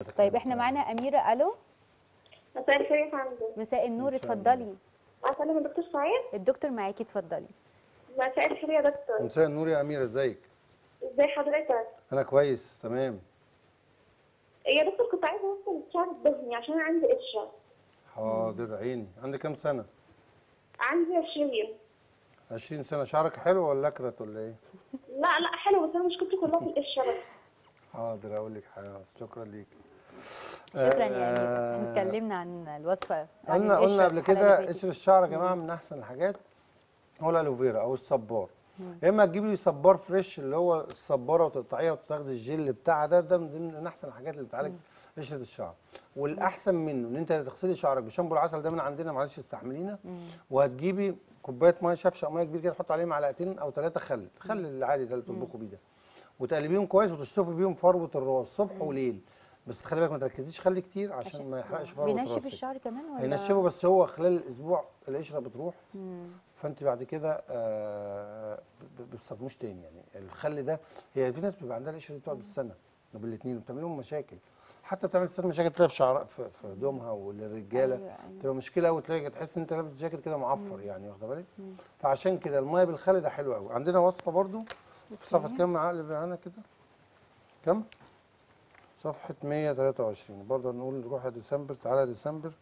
طيب احنا معانا اميره الو مساء الخير يا فندم مساء النور مساء اتفضلي اسلم الدكتور سعيد الدكتور معاكي اتفضلي مساء الخير يا دكتور مساء النور يا اميره ازيك ازي حضرتك انا كويس تمام يا دكتور كنت عايزه اوصل الشعر الدهني عشان أنا عندي قشره حاضر عيني عندك كام سنه عندي 20 20 سنه شعرك حلو ولا اكرت ولا ايه لا لا حلو بس انا مشكلتي كلها في القشره بس حاضر اقول لك حاجه شكرا ليك شكرا يا آه، اميره احنا اتكلمنا عن الوصفه عن قلنا القشرة قلنا قبل الحلقة كده اللي فاتت. قشر الشعر يا جماعه من احسن الحاجات هو الالوفيرا او الصبار يا اما تجيب لي صبار فريش اللي هو الصباره وتقطعيها وتاخدي الجل بتاعها ده ده من من احسن الحاجات اللي بتعالج قشره الشعر والاحسن منه ان انت تغسلي شعرك بشامبو العسل ده من عندنا معلش استحملينا وهتجيبي كوبايه ميه شفشه او ميه كبيره كده تحط عليه معلقتين او ثلاثه خل خل العادي ده اللي بتطبخوا بيه ده وتقلبيهم كويس وتشطفي بيهم فروه الراس صبح وليل بس تخلي بالك ما تركزيش خلي كتير عشان ما يحرقش فروه بينشف راسك الشعر كمان ولا هينشفه بس هو خلال الاسبوع القشره بتروح مم. فانت بعد كده آه ب- ب- بتصدموش تاني يعني الخل ده هي في ناس بيبقى عندها القشره دي بتقعد بالسنه وبالاثنين وبتعمل لهم مشاكل حتى بتعمل ست مشاكل تلاقي في شعر في في هدومها وللرجاله أيوة، أيوة. تبقى مشكله قوي تلاقي تحس ان انت لابس جاكيت كده معفر يعني واخده بالك فعشان كده الميه بالخل ده حلو قوي عندنا وصفه برضو في صفحه كام عقل معانا كده كام صفحه 123 برضه نقول نروح يا ديسمبر تعالى يا ديسمبر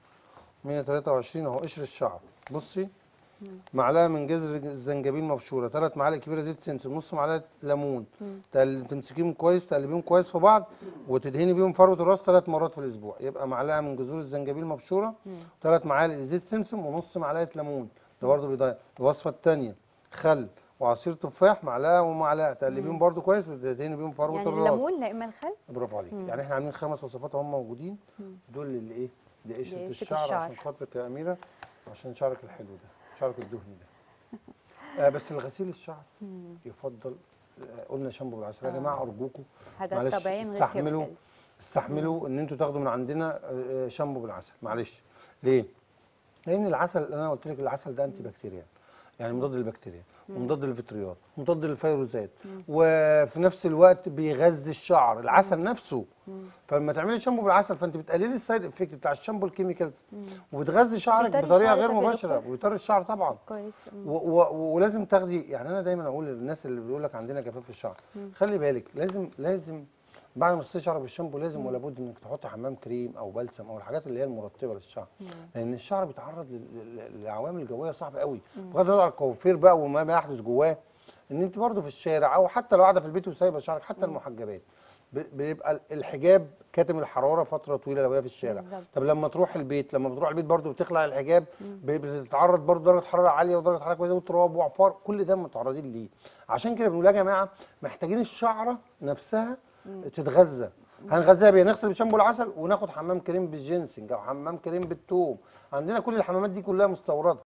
123 اهو قشر الشعر بصي معلقه من جذر الزنجبيل مبشوره ثلاث معالق كبيره زيت سمسم نص معلقه ليمون تقل- تمسكيهم كويس تقلبيهم كويس في بعض وتدهني بيهم فروه الراس ثلاث مرات في الاسبوع يبقى معلقه من جذور الزنجبيل مبشوره ثلاث معالق زيت سمسم ونص معلقه ليمون ده برضه بيضيع الوصفه الثانيه خل وعصير تفاح معلقه ومعلقه تقلبيهم برضه كويس وتدهني بيهم فروه يعني الراس الليمون لا اما الخل برافو عليك يعني احنا عاملين خمس وصفات هم موجودين دول اللي ايه لقشره لقشرة الشعر, الشعر. عشان خاطرك يا اميره عشان شعرك الحلو ده شعرك الدهني ده آه بس الغسيل الشعر يفضل آه قلنا شامبو بالعسل يا جماعه ارجوكم حاجات معلش طبيعيه من غير استحملوا chemicals. استحملوا ان انتوا تاخدوا من عندنا آه، آه، شامبو بالعسل معلش ليه لان العسل اللي انا قلت لك العسل ده انتي بكتيريال يعني مضاد للبكتيريا ومضاد للفطريات ومضاد للفيروسات وفي نفس الوقت بيغذي الشعر العسل نفسه فلما تعملي شامبو بالعسل فانت بتقللي السايد افكت بتاع الشامبو الكيميكالز وبتغذي شعرك بيطري بطريقه الشعر غير طب يا مباشره دكتور؟ وبيطري الشعر طبعا كويس مم. و و ولازم تاخدي يعني انا دايما اقول للناس اللي بيقول لك عندنا جفاف في الشعر خلي بالك لازم لازم بعد ما تغسلي شعرك بالشامبو لازم ولا بد انك تحطي حمام كريم او بلسم او الحاجات اللي هي المرطبه للشعر لان الشعر بيتعرض لل- لل- للعوامل الجويه صعبه قوي بغض النظر عن الكوافير بقى وما ما يحدث جواه ان انت برضه في الشارع او حتى لو قاعده في البيت وسايبه شعرك حتى المحجبات ب- بيبقى الحجاب كاتم الحراره فتره طويله لو هي في الشارع بالظبط. طب لما تروح البيت لما بتروح البيت برضو بتخلع الحجاب ب- بتتعرض برضو درجه حراره عاليه ودرجه حراره كويسه وتراب وعفار كل ده متعرضين ليه عشان كده بنقول يا جماعه محتاجين الشعره نفسها تتغذى هنغذيها بيه نغسل بشامبو العسل وناخد حمام كريم بالجنسنج او حمام كريم بالثوم عندنا كل الحمامات دي كلها مستورده